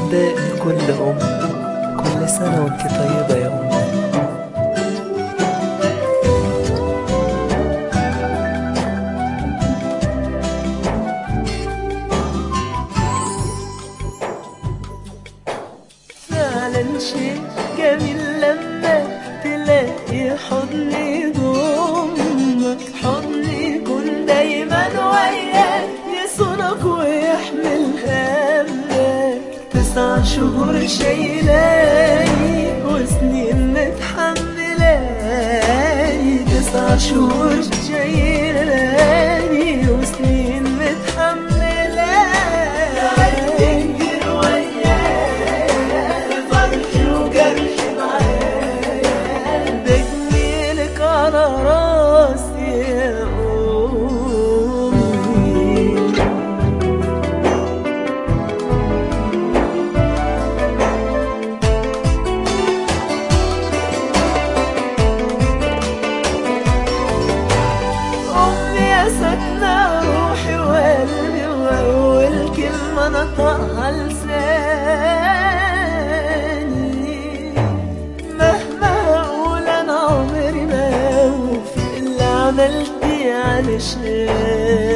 إهداء لكل أم كل سنة وانت طيبة يا أم فعلا شيء جميل لما تلاقي حضن يضمك حضن يكون دايما وياك يصونك ويحمل همك تسع شهور شايلاني وسنين متحملاني تسع شهور شايلاني وسنين متحملاني كتير وياك فرحي وجرحي معايا ده جميلك على راسي يا أمي أمي يا سكنة روحي وقلبي وأول كلمة نطقها لساني مهما أقول أنا عمري ما أوفي اللي عملتي علشاني